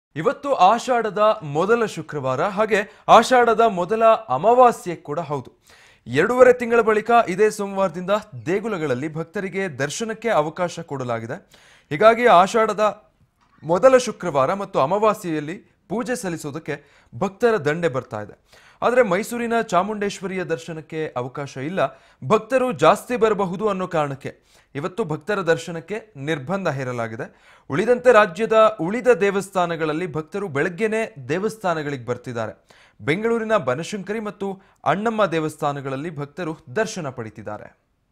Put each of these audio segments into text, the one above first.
ಇವತ್ತು ಆಷಾಢದ ಮೊದಲ ಶುಕ್ರವಾರ ಹಾಗೆ ಆಷಾಢದ ಮೊದಲ ಅಮಾವಾಸ್ಯೆ ಕೂಡ ಹೌದು ಎರಡೂವರೆ ತಿಂಗಳ ಬಳಿಕ ಇದೇ ಸೋಮವಾರದಿಂದ ದೇಗುಲಗಳಲ್ಲಿ ಭಕ್ತರಿಗೆ ದರ್ಶನಕ್ಕೆ ಅವಕಾಶ ಕೊಡಲಾಗಿದೆ ಹೀಗಾಗಿ ಆಷಾಢದ ಮೊದಲ ಶುಕ್ರವಾರ ಮತ್ತು ಅಮಾವಾಸ್ಯೆಯಲ್ಲಿ ಪೂಜೆ ಸಲ್ಲಿಸೋದಕ್ಕೆ ಭಕ್ತರ ದಂಡೆ ಬರ್ತಾ ಇದೆ ಆದರೆ ಮೈಸೂರಿನ ಚಾಮುಂಡೇಶ್ವರಿಯ ದರ್ಶನಕ್ಕೆ ಅವಕಾಶ ಇಲ್ಲ ಭಕ್ತರು ಜಾಸ್ತಿ ಬರಬಹುದು ಅನ್ನೋ ಕಾರಣಕ್ಕೆ ಇವತ್ತು ಭಕ್ತರ ದರ್ಶನಕ್ಕೆ ನಿರ್ಬಂಧ ಹೇರಲಾಗಿದೆ ಉಳಿದಂತೆ ರಾಜ್ಯದ ಉಳಿದ ದೇವಸ್ಥಾನಗಳಲ್ಲಿ ಭಕ್ತರು ಬೆಳಗ್ಗೆನೇ ದೇವಸ್ಥಾನಗಳಿಗೆ ಬರ್ತಿದ್ದಾರೆ ಬೆಂಗಳೂರಿನ ಬನಶಂಕರಿ ಮತ್ತು ಅಣ್ಣಮ್ಮ ದೇವಸ್ಥಾನಗಳಲ್ಲಿ ಭಕ್ತರು ದರ್ಶನ ಪಡಿತಿದ್ದಾರೆ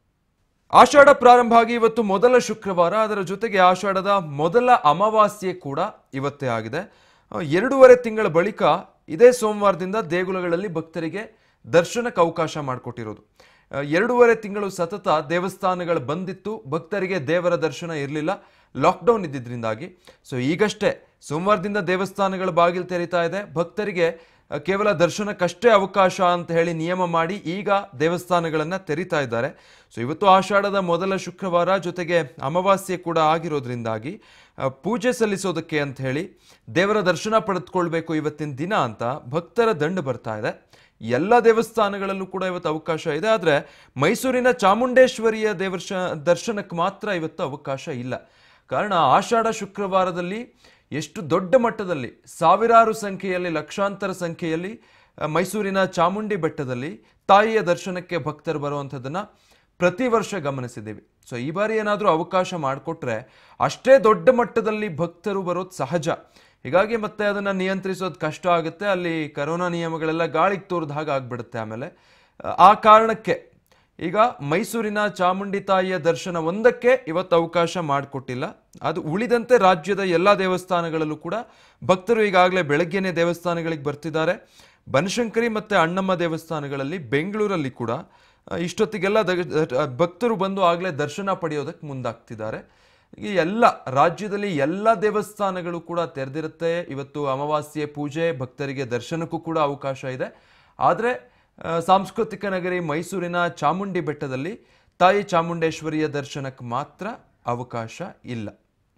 ಆಷಾಢ ಪ್ರಾರಂಭ ಆಗಿ ಇವತ್ತು ಮೊದಲ ಶುಕ್ರವಾರ ಅದರ ಜೊತೆಗೆ ಆಷಾಢದ ಮೊದಲ ಅಮಾವಾಸ್ಯೆ ಕೂಡ ಇವತ್ತೇ ಆಗಿದೆ ಆ, ಎರಡೂವರೆ ತಿಂಗಳ ಬಳಿಕ ಇದೇ ಸೋಮವಾರದಿಂದ ದೇಗುಲಗಳಲ್ಲಿ ಭಕ್ತರಿಗೆ ದರ್ಶನಕ್ಕೆ ಅವಕಾಶ ಮಾಡಿಕೊಟ್ಟಿರೋದು ಆ, ಎರಡೂವರೆ ತಿಂಗಳು ಸತತ ದೇವಸ್ಥಾನಗಳು ಬಂದಿತ್ತು ಭಕ್ತರಿಗೆ ದೇವರ ದರ್ಶನ ಇರಲಿಲ್ಲ ಲಾಕ್ಡೌನ್ ಇದ್ದಿದ್ರಿಂದಾಗಿ ಸೊ ಈಗಷ್ಟೇ ಸೋಮವಾರದಿಂದ ದೇವಸ್ಥಾನಗಳ ಬಾಗಿಲು ತೆರೀತಾ ಇದೆ ಭಕ್ತರಿಗೆ ಆ, ಕೇವಲ ದರ್ಶನಕ್ಕಷ್ಟೇ ಅವಕಾಶ ಅಂತ ಹೇಳಿ ನಿಯಮ ಮಾಡಿ ಈಗ ದೇವಸ್ಥಾನಗಳನ್ನು ತೆರೀತಾ ಇದ್ದಾರೆ ಸೊ ಇವತ್ತು ಆಷಾಢದ ಮೊದಲ ಶುಕ್ರವಾರ ಜೊತೆಗೆ ಅಮಾವಾಸ್ಯೆ ಕೂಡ ಆಗಿರೋದ್ರಿಂದಾಗಿ ಆ, ಪೂಜೆ ಸಲ್ಲಿಸೋದಕ್ಕೆ ಅಂತ ಹೇಳಿ ದೇವರ ದರ್ಶನ ಪಡೆದುಕೊಳ್ಬೇಕು ಇವತ್ತಿನ ದಿನ ಅಂತ ಭಕ್ತರ ದಂಡು ಬರ್ತಾ ಇದೆ ಎಲ್ಲ ದೇವಸ್ಥಾನಗಳಲ್ಲೂ ಕೂಡ ಇವತ್ತು ಅವಕಾಶ ಇದೆ ಆದರೆ ಮೈಸೂರಿನ ಚಾಮುಂಡೇಶ್ವರಿಯ ದೇವರ್ಶ ದರ್ಶನಕ್ಕೆ ಮಾತ್ರ ಇವತ್ತು ಅವಕಾಶ ಇಲ್ಲ ಕಾರಣ ಆಷಾಢ ಶುಕ್ರವಾರದಲ್ಲಿ ಎಷ್ಟು ದೊಡ್ಡ ಮಟ್ಟದಲ್ಲಿ ಸಾವಿರಾರು ಸಂಖ್ಯೆಯಲ್ಲಿ ಲಕ್ಷಾಂತರ ಸಂಖ್ಯೆಯಲ್ಲಿ ಆ, ಮೈಸೂರಿನ ಚಾಮುಂಡಿ ಬೆಟ್ಟದಲ್ಲಿ ತಾಯಿಯ ದರ್ಶನಕ್ಕೆ ಭಕ್ತರು ಬರುವಂಥದ್ದನ್ನು ಪ್ರತಿ ವರ್ಷ ಗಮನಿಸಿದ್ದೀವಿ ಸೊ ಈ ಬಾರಿ ಏನಾದರೂ ಅವಕಾಶ ಮಾಡಿಕೊಟ್ರೆ ಅಷ್ಟೇ ದೊಡ್ಡ ಮಟ್ಟದಲ್ಲಿ ಭಕ್ತರು ಬರೋದು ಸಹಜ ಹೀಗಾಗಿ ಮತ್ತೆ ಅದನ್ನು ನಿಯಂತ್ರಿಸೋದು ಕಷ್ಟ ಆಗುತ್ತೆ ಅಲ್ಲಿ ಕರೋನಾ ನಿಯಮಗಳೆಲ್ಲ ಗಾಳಿಗೆ ತೋರಿದ ಹಾಗೆ ಆಗ್ಬಿಡುತ್ತೆ ಆಮೇಲೆ ಆ, ಆ ಕಾರಣಕ್ಕೆ ಈಗ ಮೈಸೂರಿನ ಚಾಮುಂಡಿ ತಾಯಿಯ ದರ್ಶನ ಒಂದಕ್ಕೆ ಇವತ್ತು ಅವಕಾಶ ಮಾಡಿಕೊಟ್ಟಿಲ್ಲ ಅದು ಉಳಿದಂತೆ ರಾಜ್ಯದ ಎಲ್ಲ ದೇವಸ್ಥಾನಗಳಲ್ಲೂ ಕೂಡ ಭಕ್ತರು ಈಗಾಗಲೇ ಬೆಳಗ್ಗೆನೇ ದೇವಸ್ಥಾನಗಳಿಗೆ ಬರ್ತಿದ್ದಾರೆ ಬನಶಂಕರಿ ಮತ್ತು ಅಣ್ಣಮ್ಮ ದೇವಸ್ಥಾನಗಳಲ್ಲಿ ಬೆಂಗಳೂರಲ್ಲಿ ಕೂಡ ಆ, ಇಷ್ಟೊತ್ತಿಗೆಲ್ಲ ದ- ದ- ಭಕ್ತರು ಬಂದು ಆಗಲೇ ದರ್ಶನ ಪಡೆಯೋದಕ್ಕೆ ಮುಂದಾಗ್ತಿದ್ದಾರೆ ಈ ಎಲ್ಲ ರಾಜ್ಯದಲ್ಲಿ ಎಲ್ಲ ದೇವಸ್ಥಾನಗಳು ಕೂಡ ತೆರೆದಿರುತ್ತೆ ಇವತ್ತು ಅಮಾವಾಸ್ಯೆ ಪೂಜೆ ಭಕ್ತರಿಗೆ ದರ್ಶನಕ್ಕೂ ಕೂಡ ಅವಕಾಶ ಇದೆ ಆದರೆ ಆ, ಸಾಂಸ್ಕೃತಿಕ ನಗರಿ ಮೈಸೂರಿನ ಚಾಮುಂಡಿ ಬೆಟ್ಟದಲ್ಲಿ ತಾಯಿ ಚಾಮುಂಡೇಶ್ವರಿಯ ದರ್ಶನಕ್ಕೆ ಮಾತ್ರ ಅವಕಾಶ ಇಲ್ಲ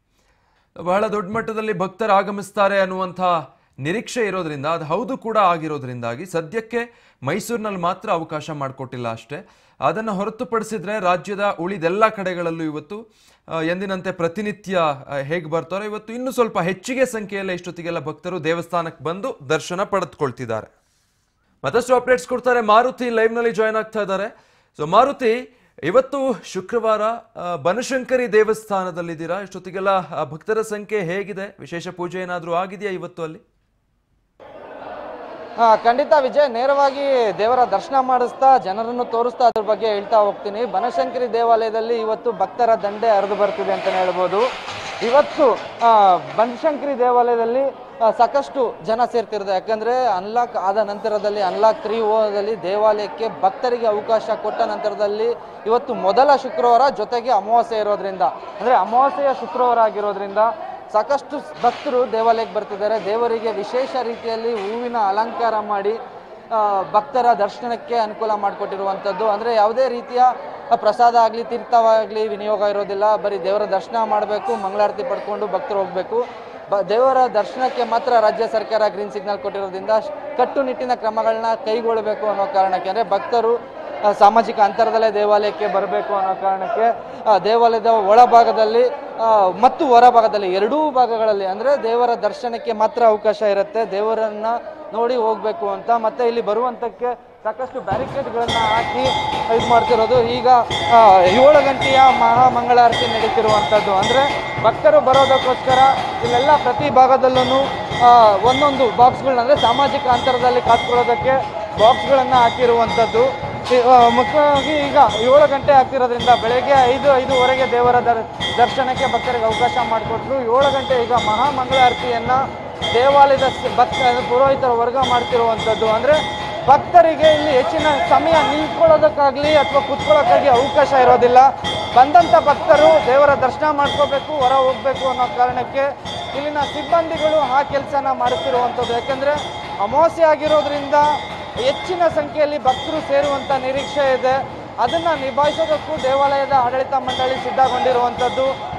ಬಹಳ ದೊಡ್ಡ ಮಟ್ಟದಲ್ಲಿ ಭಕ್ತರು ಆಗಮಿಸ್ತಾರೆ ಅನ್ನುವಂಥ ನಿರೀಕ್ಷೆ ಇರೋದ್ರಿಂದ ಅದು ಹೌದು ಕೂಡ ಆಗಿರೋದ್ರಿಂದಾಗಿ ಸದ್ಯಕ್ಕೆ ಮೈಸೂರಿನಲ್ಲಿ ಮಾತ್ರ ಅವಕಾಶ ಮಾಡಿಕೊಟ್ಟಿಲ್ಲ ಅಷ್ಟೇ ಅದನ್ನು ಹೊರತುಪಡಿಸಿದ್ರೆ ರಾಜ್ಯದ ಉಳಿದೆಲ್ಲ ಕಡೆಗಳಲ್ಲೂ ಇವತ್ತು ಆ, ಎಂದಿನಂತೆ ಪ್ರತಿನಿತ್ಯ ಹೇಗೆ ಬರ್ತಾರೋ ಇವತ್ತು ಇನ್ನೂ ಸ್ವಲ್ಪ ಹೆಚ್ಚಿಗೆ ಸಂಖ್ಯೆಯಲ್ಲಿ ಇಷ್ಟೊತ್ತಿಗೆಲ್ಲ ಭಕ್ತರು ದೇವಸ್ಥಾನಕ್ಕೆ ಬಂದು ದರ್ಶನ ಪಡೆದುಕೊಳ್ತಿದ್ದಾರೆ ಮತ್ತಷ್ಟು ಅಪ್ಡೇಟ್ಸ್ ಕೊಡ್ತಾರೆ ಮಾರುತಿ ಲೈವ್ ನಲ್ಲಿ ಜಾಯ್ನ್ ಆಗ್ತಾ ಇದ್ದಾರೆ ಸೊ ಮಾರುತಿ ಇವತ್ತು ಶುಕ್ರವಾರ ಆ, ಬನಶಂಕರಿ ದೇವಸ್ಥಾನದಲ್ಲಿದ್ದೀರಾ ಇಷ್ಟೊತ್ತಿಗೆಲ್ಲ ಆ, ಭಕ್ತರ ಸಂಖ್ಯೆ ಹೇಗಿದೆ ವಿಶೇಷ ಪೂಜೆ ಏನಾದರೂ ಆಗಿದೆಯಾ ಇವತ್ತು ಅಲ್ಲಿ ಹಾ ಖಂಡಿತ ವಿಜಯ್ ನೇರವಾಗಿ ದೇವರ ದರ್ಶನ ಮಾಡಿಸ್ತಾ ಜನರನ್ನು ತೋರಿಸ್ತಾ ಅದ್ರ ಬಗ್ಗೆ ಹೇಳ್ತಾ ಹೋಗ್ತೀನಿ ಬನಶಂಕರಿ ದೇವಾಲಯದಲ್ಲಿ ಇವತ್ತು ಭಕ್ತರ ದಂಡೆ ಹರಿದು ಬರ್ತಿದೆ ಅಂತಲೇ ಹೇಳ್ಬೋದು ಇವತ್ತು ಆ, ಬನಶಂಕರಿ ದೇವಾಲಯದಲ್ಲಿ ಆ, ಸಾಕಷ್ಟು ಜನ ಸೇರ್ತಿರೋದು ಯಾಕಂದ್ರೆ ಅನ್ಲಾಕ್ ಆದ ನಂತರದಲ್ಲಿ ಅನ್ಲಾಕ್ ತ್ರೀ ಓದಲ್ಲಿ ದೇವಾಲಯಕ್ಕೆ ಭಕ್ತರಿಗೆ ಅವಕಾಶ ಕೊಟ್ಟ ನಂತರದಲ್ಲಿ ಇವತ್ತು ಮೊದಲ ಶುಕ್ರವಾರ ಜೊತೆಗೆ ಅಮಾವಾಸ್ಯೆ ಇರೋದ್ರಿಂದ ಅಂದ್ರೆ ಅಮಾವಾಸ್ಯೆಯ ಶುಕ್ರವಾರ ಆಗಿರೋದ್ರಿಂದ ಸಾಕಷ್ಟು ಭಕ್ತರು ದೇವಾಲಯಕ್ಕೆ ಬರ್ತಿದ್ದಾರೆ ದೇವರಿಗೆ ವಿಶೇಷ ರೀತಿಯಲ್ಲಿ ಹೂವಿನ ಅಲಂಕಾರ ಮಾಡಿ ಆ, ಭಕ್ತರ ದರ್ಶನಕ್ಕೆ ಅನುಕೂಲ ಮಾಡಿಕೊಟ್ಟಿರುವಂಥದ್ದು ಅಂದರೆ ಯಾವುದೇ ರೀತಿಯ ಆ, ಪ್ರಸಾದ ಆಗಲಿ ತೀರ್ಥವಾಗಲಿ ವಿನಿಯೋಗ ಇರೋದಿಲ್ಲ ಬರೀ ದೇವರ ದರ್ಶನ ಮಾಡಬೇಕು ಮಂಗಳಾರತಿ ಪಡ್ಕೊಂಡು ಭಕ್ತರು ಹೋಗಬೇಕು ಬ ದೇವರ ದರ್ಶನಕ್ಕೆ ಮಾತ್ರ ರಾಜ್ಯ ಸರ್ಕಾರ ಗ್ರೀನ್ ಸಿಗ್ನಲ್ ಕೊಟ್ಟಿರೋದ್ರಿಂದ ಶ್- ಕಟ್ಟುನಿಟ್ಟಿನ ಕ್ರಮಗಳನ್ನ ಕೈಗೊಳ್ಳಬೇಕು ಅನ್ನೋ ಕಾರಣಕ್ಕೆ ಅಂದರೆ ಭಕ್ತರು ಆ, ಸಾಮಾಜಿಕ ಅಂತರದಲ್ಲೇ ದೇವಾಲಯಕ್ಕೆ ಬರಬೇಕು ಅನ್ನೋ ಕಾರಣಕ್ಕೆ ಆ, ದೇವಾಲಯದ ಒಳಭಾಗದಲ್ಲಿ ಆ, ಮತ್ತು ಹೊರಭಾಗದಲ್ಲಿ ಎರಡೂ ಭಾಗಗಳಲ್ಲಿ ಅಂದರೆ ದೇವರ ದರ್ಶನಕ್ಕೆ ಮಾತ್ರ ಅವಕಾಶ ಇರುತ್ತೆ ದೇವರನ್ನ ನೋಡಿ ಹೋಗಬೇಕು ಅಂತ ಮತ್ತೆ ಇಲ್ಲಿ ಬರುವಂತಕ್ಕೆ ಸಾಕಷ್ಟು ಬ್ಯಾರಿಕೇಡ್ಗಳನ್ನ ಹಾಕಿ ಇದು ಮಾಡ್ತಿರೋದು ಈಗ ಆ, ಏಳು ಗಂಟೆಯ ಮಹಾಮಂಗಳಾರತಿ ನಡೀತಿರುವಂಥದ್ದು ಅಂದರೆ ಭಕ್ತರು ಬರೋದಕ್ಕೋಸ್ಕರ ಇಲ್ಲೆಲ್ಲ ಪ್ರತಿ ಭಾಗದಲ್ಲೂ ಒಂದೊಂದು ಬಾಕ್ಸ್ಗಳನ್ನ ಅಂದರೆ ಸಾಮಾಜಿಕ ಅಂತರದಲ್ಲಿ ಕಾತ್ಕೊಳ್ಳೋದಕ್ಕೆ ಬಾಕ್ಸ್ಗಳನ್ನು ಹಾಕಿರುವಂಥದ್ದು ಈ- ಆ, ಮುಖ್ಯವಾಗಿ ಈಗ ಏಳು ಗಂಟೆ ಆಗ್ತಿರೋದ್ರಿಂದ ಬೆಳಗ್ಗೆ ಐದು ಐದೂವರೆಗೆ ದೇವರ ದರ್ ದರ್ಶನಕ್ಕೆ ಭಕ್ತರಿಗೆ ಅವಕಾಶ ಮಾಡಿಕೊಟ್ರು ಏಳು ಗಂಟೆ ಈಗ ಮಹಾಮಂಗಳಾರತಿಯನ್ನು ದೇವಾಲಯದ ಸ- ಭಕ್ತ ಪುರೋಹಿತರ ವರ್ಗ ಮಾಡ್ತಿರುವಂಥದ್ದು ಅಂದರೆ ಭಕ್ತರಿಗೆ ಇಲ್ಲಿ ಹೆಚ್ಚಿನ ಸಮಯ ನಿಂತ್ಕೊಳ್ಳೋದಕ್ಕಾಗಲಿ ಅಥವಾ ಕುತ್ಕೊಳ್ಳೋಕ್ಕಾಗಿ ಅವಕಾಶ ಇರೋದಿಲ್ಲ ಬಂದಂಥ ಭಕ್ತರು ದೇವರ ದರ್ಶನ ಮಾಡ್ಕೋಬೇಕು ಹೊರ ಹೋಗಬೇಕು ಅನ್ನೋ ಕಾರಣಕ್ಕೆ ಇಲ್ಲಿನ ಸಿಬ್ಬಂದಿಗಳು ಆ ಕೆಲಸನ ಮಾಡುತ್ತಿರುವಂಥದ್ದು ಯಾಕೆಂದರೆ ಅಮಾವಾಸ್ಯೆ ಆಗಿರೋದ್ರಿಂದ ಹೆಚ್ಚಿನ ಸಂಖ್ಯೆಯಲ್ಲಿ ಭಕ್ತರು ಸೇರುವಂಥ ನಿರೀಕ್ಷೆ ಇದೆ ಅದನ್ನು ನಿಭಾಯಿಸೋದಕ್ಕೂ ದೇವಾಲಯದ ಆಡಳಿತ ಮಂಡಳಿ ಸಿದ್ಧಗೊಂಡಿರುವಂಥದ್ದು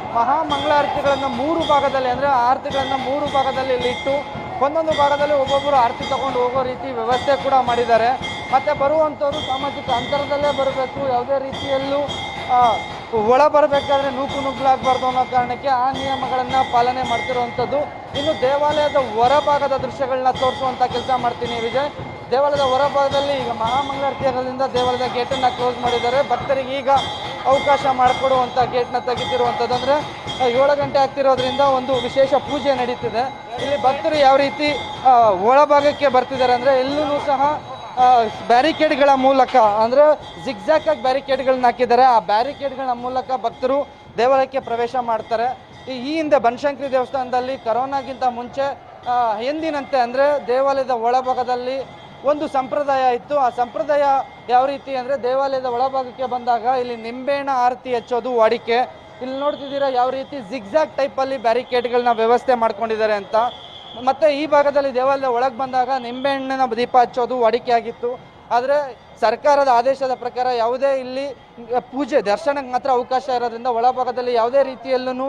ಮಹಾಮಂಗಳಾರತಿಗಳನ್ನ ಮೂರು ಭಾಗದಲ್ಲಿ ಅಂದ್ರೆ ಆರತಿಗಳನ್ನ ಮೂರು ಭಾಗದಲ್ಲಿ ಇಲ್ಲಿ ಇಟ್ಟು ಒಂದೊಂದು ಭಾಗದಲ್ಲಿ ಒಬ್ಬೊಬ್ಬರು ಆರತಿ ತಗೊಂಡು ಹೋಗೋ ರೀತಿ ವ್ಯವಸ್ಥೆ ಕೂಡ ಮಾಡಿದ್ದಾರೆ ಮತ್ತೆ ಬರುವಂಥವ್ರು ಸಾಮಾಜಿಕ ಅಂತರದಲ್ಲೇ ಬರಬೇಕು ಯಾವುದೇ ರೀತಿಯಲ್ಲೂ ಆ, ಒಳ ಬರಬೇಕಾದ್ರೆ ನೂಕು ನುಗ್ಗಲಾಗಬಾರ್ದು ಅನ್ನೋ ಕಾರಣಕ್ಕೆ ಆ ನಿಯಮಗಳನ್ನ ಪಾಲನೆ ಮಾಡ್ತಿರುವಂಥದ್ದು ಇನ್ನು ದೇವಾಲಯದ ಹೊರಭಾಗದ ದೃಶ್ಯಗಳನ್ನ ತೋರಿಸುವಂತ ಕೆಲಸ ಮಾಡ್ತೀನಿ ವಿಜಯ್ ದೇವಾಲಯದ ಹೊರಭಾಗದಲ್ಲಿ ಈಗ ಮಹಾಮಂಗಳಾರತಿ ಆಗೋದ್ರಿಂದ ದೇವಾಲಯದ ಗೇಟನ್ನ ಕ್ಲೋಸ್ ಮಾಡಿದ್ದಾರೆ ಭಕ್ತರಿಗೆ ಈಗ ಅವಕಾಶ ಮಾಡಿಕೊಡುವಂಥ ಗೇಟ್ನ ತೆಗಿತಿರುವಂಥದ್ದು ಅಂದರೆ ಏಳು ಗಂಟೆ ಆಗ್ತಿರೋದ್ರಿಂದ ಒಂದು ವಿಶೇಷ ಪೂಜೆ ನಡೀತಿದೆ ಇಲ್ಲಿ ಭಕ್ತರು ಯಾವ ರೀತಿ ಆ, ಒಳಭಾಗಕ್ಕೆ ಬರ್ತಿದ್ದಾರೆ ಅಂದರೆ ಎಲ್ಲೂ ಸಹ ಬ್ಯಾರಿಕೇಡ್ಗಳ ಮೂಲಕ ಅಂದರೆ ಜಿಗ್ಜಾಕ್ ಆಗಿ ಬ್ಯಾರಿಕೇಡ್ಗಳನ್ನ ಹಾಕಿದ್ದಾರೆ ಆ ಬ್ಯಾರಿಕೇಡ್ಗಳ ಮೂಲಕ ಭಕ್ತರು ದೇವಾಲಯಕ್ಕೆ ಪ್ರವೇಶ ಮಾಡ್ತಾರೆ ಈ ಈ ಹಿಂದೆ ಬನಶಂಕರಿ ದೇವಸ್ಥಾನದಲ್ಲಿ ಕರೋನಾಗಿಂತ ಮುಂಚೆ ಆ, ಎಂದಿನಂತೆ ಅಂದರೆ ದೇವಾಲಯದ ಒಳಭಾಗದಲ್ಲಿ ಒಂದು ಸಂಪ್ರದಾಯ ಇತ್ತು ಆ ಸಂಪ್ರದಾಯ ಯಾವ ರೀತಿ ಅಂದರೆ ದೇವಾಲಯದ ಒಳಭಾಗಕ್ಕೆ ಬಂದಾಗ ಇಲ್ಲಿ ನಿಂಬೆಹಣ್ಣ ಆರತಿ ಹಚ್ಚೋದು ವಾಡಿಕೆ ಇಲ್ಲಿ ನೋಡ್ತಿದ್ದೀರಾ ಯಾವ ರೀತಿ ಜಿಗ್ಜಾಗ್ ಟೈಪಲ್ಲಿ ಬ್ಯಾರಿಕೇಡ್ಗಳನ್ನ ವ್ಯವಸ್ಥೆ ಮಾಡ್ಕೊಂಡಿದ್ದಾರೆ ಅಂತ ಮತ್ತೆ ಈ ಭಾಗದಲ್ಲಿ ದೇವಾಲಯದ ಒಳಗೆ ಬಂದಾಗ ನಿಂಬೆಹಣ್ಣಿನ ದೀಪ ಹಚ್ಚೋದು ವಾಡಿಕೆ ಆಗಿತ್ತು ಆದರೆ ಸರ್ಕಾರದ ಆದೇಶದ ಪ್ರಕಾರ ಯಾವುದೇ ಇಲ್ಲಿ ಪೂಜೆ ದರ್ಶನಕ್ಕೆ ಮಾತ್ರ ಅವಕಾಶ ಇರೋದ್ರಿಂದ ಒಳಭಾಗದಲ್ಲಿ ಯಾವುದೇ ರೀತಿಯಲ್ಲೂ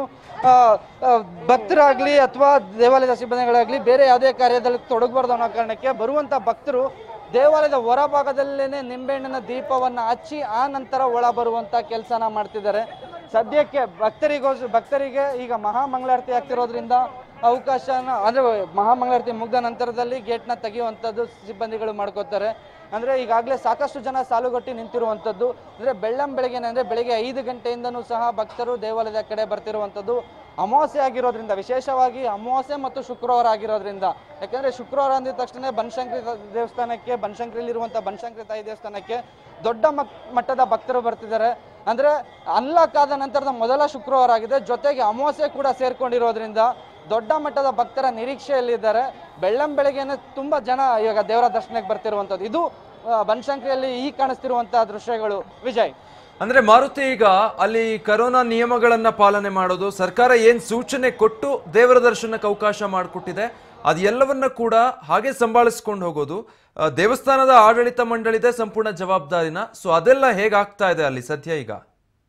ಭಕ್ತರಾಗಲಿ ಅಥವಾ ದೇವಾಲಯದ ಸಿಬ್ಬಂದಿಗಳಾಗಲಿ ಬೇರೆ ಯಾವುದೇ ಕಾರ್ಯದಲ್ಲಿ ತೊಡಗಬಾರ್ದು ಅನ್ನೋ ಕಾರಣಕ್ಕೆ ಬರುವಂಥ ಭಕ್ತರು ದೇವಾಲಯದ ಹೊರಭಾಗದಲ್ಲೇ ನಿಂಬೆಹಣ್ಣಿನ ದೀಪವನ್ನು ಹಚ್ಚಿ ಆ ನಂತರ ಒಳ ಬರುವಂಥ ಕೆಲಸನ ಮಾಡ್ತಿದ್ದಾರೆ ಸದ್ಯಕ್ಕೆ ಭಕ್ತರಿಗೋಸ್ ಭಕ್ತರಿಗೆ ಈಗ ಮಹಾಮಂಗಳಾರತಿ ಆಗ್ತಿರೋದ್ರಿಂದ ಅವಕಾಶನ ಅಂದರೆ ಮಹಾಮಂಗಳಾರತಿ ಮುಗ್ದ ನಂತರದಲ್ಲಿ ಗೇಟ್ನ ತೆಗೆಯುವಂಥದ್ದು ಸಿಬ್ಬಂದಿಗಳು ಮಾಡ್ಕೋತಾರೆ ಅಂದರೆ ಈಗಾಗಲೇ ಸಾಕಷ್ಟು ಜನ ಸಾಲುಗಟ್ಟಿ ನಿಂತಿರುವಂಥದ್ದು ಅಂದರೆ ಬೆಳ್ಳಂ ಬೆಳಗ್ಗೆನೆ ಅಂದರೆ ಬೆಳಿಗ್ಗೆ ಐದು ಗಂಟೆಯಿಂದನೂ ಸಹ ಭಕ್ತರು ದೇವಾಲಯದ ಕಡೆ ಬರ್ತಿರುವಂಥದ್ದು ಅಮಾವಾಸ್ಯೆ ಆಗಿರೋದ್ರಿಂದ ವಿಶೇಷವಾಗಿ ಅಮಾವಾಸ್ಯೆ ಮತ್ತು ಶುಕ್ರವಾರ ಆಗಿರೋದ್ರಿಂದ ಯಾಕಂದರೆ ಶುಕ್ರವಾರ ಅಂದಿದ ತಕ್ಷಣ ಬನಶಂಕರಿ ದೇವಸ್ಥಾನಕ್ಕೆ ಬನಶಂಕರಿಲಿರುವಂಥ ಬನಶಂಕರಿ ತಾಯಿ ದೇವಸ್ಥಾನಕ್ಕೆ ದೊಡ್ಡ ಮಕ್ ಮಟ್ಟದ ಭಕ್ತರು ಬರ್ತಿದ್ದಾರೆ ಅಂದರೆ ಅನ್ಲಾಕ್ ಆದ ನಂತರದ ಮೊದಲ ಶುಕ್ರವಾರ ಆಗಿದೆ ಜೊತೆಗೆ ಅಮಾವಾಸ್ಯೆ ಕೂಡ ಸೇರ್ಕೊಂಡಿರೋದ್ರಿಂದ ದೊಡ್ಡ ಮಟ್ಟದ ಭಕ್ತರ ನಿರೀಕ್ಷೆಯಲ್ಲಿದ್ದಾರೆ ಬೆಳ್ಳಂ ಬೆಳಗ್ಗೆನೆ ತುಂಬ ಜನ ಇವಾಗ ದೇವರ ದರ್ಶನಕ್ಕೆ ಬರ್ತಿರುವಂಥದ್ದು ಇದು ಆ, ಬನಶಂಕರಿಯಲ್ಲಿ ಈ ಕಾಣಿಸ್ತಿರುವಂತಹ ದೃಶ್ಯಗಳು ವಿಜಯ್ ಅಂದ್ರೆ ಮಾರುತಿ ಈಗ ಅಲ್ಲಿ ಕರೋನಾ ನಿಯಮಗಳನ್ನ ಪಾಲನೆ ಮಾಡೋದು ಸರ್ಕಾರ ಏನ್ ಸೂಚನೆ ಕೊಟ್ಟು ದೇವರ ದರ್ಶನಕ್ಕೆ ಅವಕಾಶ ಮಾಡಿಕೊಟ್ಟಿದೆ ಅದೆಲ್ಲವನ್ನ ಕೂಡ ಹಾಗೆ ಸಂಭಾಳಿಸ್ಕೊಂಡು ಹೋಗೋದು ಆ, ದೇವಸ್ಥಾನದ ಆಡಳಿತ ಮಂಡಳಿದೆ ಸಂಪೂರ್ಣ ಜವಾಬ್ದಾರಿನ ಸೊ ಅದೆಲ್ಲ ಹೇಗಾಗ್ತಾ ಇದೆ ಅಲ್ಲಿ ಸದ್ಯ ಈಗ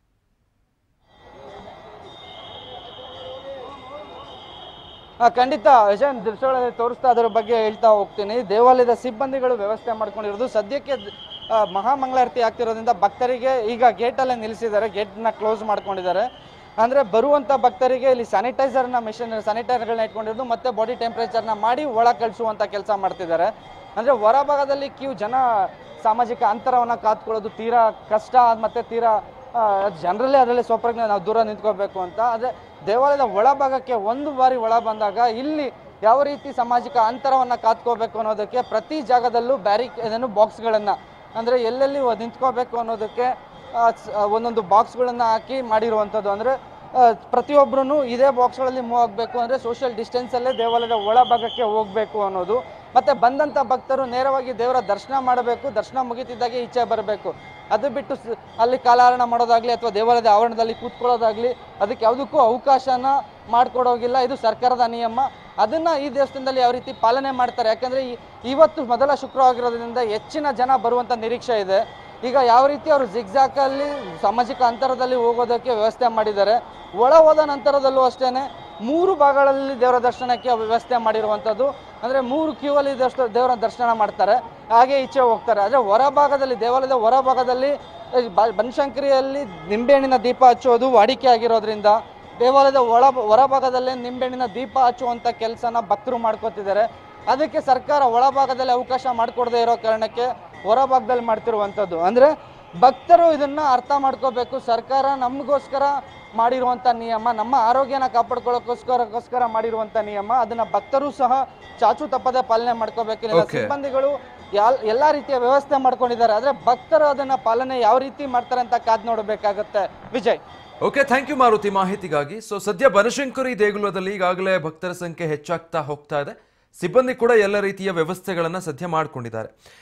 ಆ, ಖಂಡಿತ ವಿಜಯ್ ದೃಶ್ಯಗಳಲ್ಲಿ ತೋರಿಸ್ತಾ ಅದರ ಬಗ್ಗೆ ಹೇಳ್ತಾ ಹೋಗ್ತೀನಿ ದೇವಾಲಯದ ಸಿಬ್ಬಂದಿಗಳು ವ್ಯವಸ್ಥೆ ಮಾಡ್ಕೊಂಡಿರೋದು ಸದ್ಯಕ್ಕೆ ದ್- ಆ, ಮಹಾಮಂಗಳಾರತಿ ಆಗ್ತಿರೋದ್ರಿಂದ ಭಕ್ತರಿಗೆ ಈಗ ಗೇಟಲ್ಲೇ ನಿಲ್ಲಿಸಿದ್ದಾರೆ ಗೇಟ್ನ ಕ್ಲೋಸ್ ಮಾಡ್ಕೊಂಡಿದ್ದಾರೆ ಅಂದರೆ ಬರುವಂಥ ಭಕ್ತರಿಗೆ ಇಲ್ಲಿ ಸ್ಯಾನಿಟೈಸರ್ನ ಮಿಷನ್ ಸ್ಯಾನಿಟೈಸರ್ಗಳನ್ನ ಇಟ್ಕೊಂಡಿರೋದು ಮತ್ತೆ ಬಾಡಿ ಟೆಂಪ್ರೇಚರ್ನ ಮಾಡಿ ಒಳ ಕಳಿಸುವಂಥ ಕೆಲಸ ಮಾಡ್ತಿದ್ದಾರೆ ಅಂದರೆ ಹೊರಭಾಗದಲ್ಲಿ ಕ್ಯೂ ಜನ ಸಾಮಾಜಿಕ ಅಂತರವನ್ನು ಕಾತ್ಕೊಳ್ಳೋದು ತೀರಾ ಕಷ್ಟ ಮತ್ತು ತೀರಾ ಜನರಲ್ಲೇ ಅದರಲ್ಲಿ ಸ್ವಪ್ರಜ್ಞೆ ನಾವು ದೂರ ನಿಂತ್ಕೋಬೇಕು ಅಂತ ಆದರೆ ದೇವಾಲಯದ ಒಳಭಾಗಕ್ಕೆ ಒಂದು ಬಾರಿ ಒಳ ಬಂದಾಗ ಇಲ್ಲಿ ಯಾವ ರೀತಿ ಸಾಮಾಜಿಕ ಅಂತರವನ್ನು ಕಾತ್ಕೋಬೇಕು ಅನ್ನೋದಕ್ಕೆ ಪ್ರತಿ ಜಾಗದಲ್ಲೂ ಬ್ಯಾರಿಕ್ ಇದನ್ನು ಬಾಕ್ಸ್ಗಳನ್ನು ಅಂದರೆ ಎಲ್ಲೆಲ್ಲಿ ಒ- ನಿಂತ್ಕೋಬೇಕು ಅನ್ನೋದಕ್ಕೆ ಆ, ಸ್- ಆ, ಒಂದೊಂದು ಬಾಕ್ಸ್ಗಳನ್ನು ಹಾಕಿ ಮಾಡಿರುವಂಥದ್ದು ಅಂದರೆ ಪ್ರತಿಯೊಬ್ಬರೂ ಇದೇ ಬಾಕ್ಸ್ಗಳಲ್ಲಿ ಮೂವ್ ಆಗಬೇಕು ಅಂದರೆ ಸೋಷಿಯಲ್ ಡಿಸ್ಟೆನ್ಸಲ್ಲೇ ದೇವಾಲಯದ ಒಳಭಾಗಕ್ಕೆ ಹೋಗಬೇಕು ಅನ್ನೋದು ಮತ್ತು ಬಂದಂಥ ಭಕ್ತರು ನೇರವಾಗಿ ದೇವರ ದರ್ಶನ ಮಾಡಬೇಕು ದರ್ಶನ ಮುಗಿತಿದ್ದಾಗೆ ಈಚೆ ಬರಬೇಕು ಅದು ಬಿಟ್ಟು ಸ್- ಅಲ್ಲಿ ಕಾಲಹರಣ ಮಾಡೋದಾಗ್ಲಿ ಅಥವಾ ದೇವಾಲಯದ ಆವರಣದಲ್ಲಿ ಕೂತ್ಕೊಳ್ಳೋದಾಗ್ಲಿ ಅದಕ್ಕೆ ಯಾವುದಕ್ಕೂ ಅವಕಾಶನ ಮಾಡಿಕೊಡೋಗಿಲ್ಲ ಇದು ಸರ್ಕಾರದ ನಿಯಮ ಅದನ್ನ ಈ ದೇವಸ್ಥಾನದಲ್ಲಿ ಯಾವ ರೀತಿ ಪಾಲನೆ ಮಾಡ್ತಾರೆ ಯಾಕಂದ್ರೆ ಈ- ಇವತ್ತು ಮೊದಲ ಶುಕ್ರವಾರ ಆಗಿರೋದ್ರಿಂದ ಹೆಚ್ಚಿನ ಜನ ಬರುವಂತ ನಿರೀಕ್ಷೆ ಇದೆ ಈಗ ಯಾವ ರೀತಿ ಅವರು ಜಿಗ್ಜಾಕಲ್ಲಿ ಸಾಮಾಜಿಕ ಅಂತರದಲ್ಲಿ ಹೋಗೋದಕ್ಕೆ ವ್ಯವಸ್ಥೆ ಮಾಡಿದ್ದಾರೆ ಒಳ ಹೋದ ನಂತರದಲ್ಲೂ ಅಷ್ಟೇನೆ ಮೂರು ಭಾಗಗಳಲ್ಲಿ ದೇವರ ದರ್ಶನಕ್ಕೆ ವ್ಯವಸ್ಥೆ ಮಾಡಿರುವಂಥದ್ದು ಅಂದರೆ ಮೂರು ಕ್ಯೂ ಅಲ್ಲಿ ದರ್ಶ ದೇವರ ದರ್ಶನ ಮಾಡ್ತಾರೆ ಹಾಗೆ ಈಚೆ ಹೋಗ್ತಾರೆ ಆದರೆ ಹೊರಭಾಗದಲ್ಲಿ ದೇವಾಲಯದ ಹೊರಭಾಗದಲ್ಲಿ ಈ ಬ- ಬನಶಂಕರಿಯಲ್ಲಿ ನಿಂಬೆಹಣ್ಣಿನ ದೀಪ ಹಚ್ಚೋದು ವಾಡಿಕೆ ಆಗಿರೋದ್ರಿಂದ ದೇವಾಲಯದ ಒಳ ಹೊರಭಾಗದಲ್ಲೇ ನಿಂಬೆಹಣ್ಣಿನ ದೀಪ ಹಚ್ಚುವಂಥ ಕೆಲಸನ ಭಕ್ತರು ಮಾಡ್ಕೋತಿದ್ದಾರೆ ಅದಕ್ಕೆ ಸರ್ಕಾರ ಒಳಭಾಗದಲ್ಲಿ ಅವಕಾಶ ಮಾಡಿಕೊಡದೇ ಇರೋ ಕಾರಣಕ್ಕೆ ಹೊರಭಾಗದಲ್ಲಿ ಮಾಡ್ತಿರುವಂಥದ್ದು ಅಂದರೆ ಭಕ್ತರು ಇದನ್ನ ಅರ್ಥ ಮಾಡ್ಕೋಬೇಕು ಸರ್ಕಾರ ನಮಗೋಸ್ಕರ ಮಾಡಿರುವಂಥ ನಿಯಮ ನಮ್ಮ ಆರೋಗ್ಯನ ಕಾಪಾಡ್ಕೊಳ್ಳೋಕ್ಕೋಸ್ಕರಕ್ಕೋಸ್ಕರ ಮಾಡಿರುವಂಥ ನಿಯಮ ಅದನ್ನ ಭಕ್ತರು ಸಹ ಚಾಚು ತಪ್ಪದೆ ಪಾಲನೆ ಮಾಡ್ಕೋಬೇಕು ಇಲ್ಲಿನ Okay. ಸಿಬ್ಬಂದಿಗಳು ಯಾಲ್ ಎಲ್ಲಾ ರೀತಿಯ ವ್ಯವಸ್ಥೆ ಮಾಡ್ಕೊಂಡಿದ್ದಾರೆ ಆದ್ರೆ ಭಕ್ತರು ಅದನ್ನ ಪಾಲನೆ ಯಾವ ರೀತಿ ಮಾಡ್ತಾರೆ ಅಂತ ಕಾದ್ ನೋಡಬೇಕಾಗತ್ತೆ Vijay okay thank you Maruti ಮಾಹಿತಿಗಾಗಿ ಸೊ ಸದ್ಯ ಬನಶಂಕರಿ ದೇಗುಲದಲ್ಲಿ ಈಗಾಗಲೇ ಭಕ್ತರ ಸಂಖ್ಯೆ ಹೆಚ್ಚಾಗ್ತಾ ಹೋಗ್ತಾ ಇದೆ ಸಿಬ್ಬಂದಿ ಕೂಡ ಎಲ್ಲ ರೀತಿಯ ವ್ಯವಸ್ಥೆಗಳನ್ನ ಸದ್ಯ ಮಾಡ್ಕೊಂಡಿದ್ದಾರೆ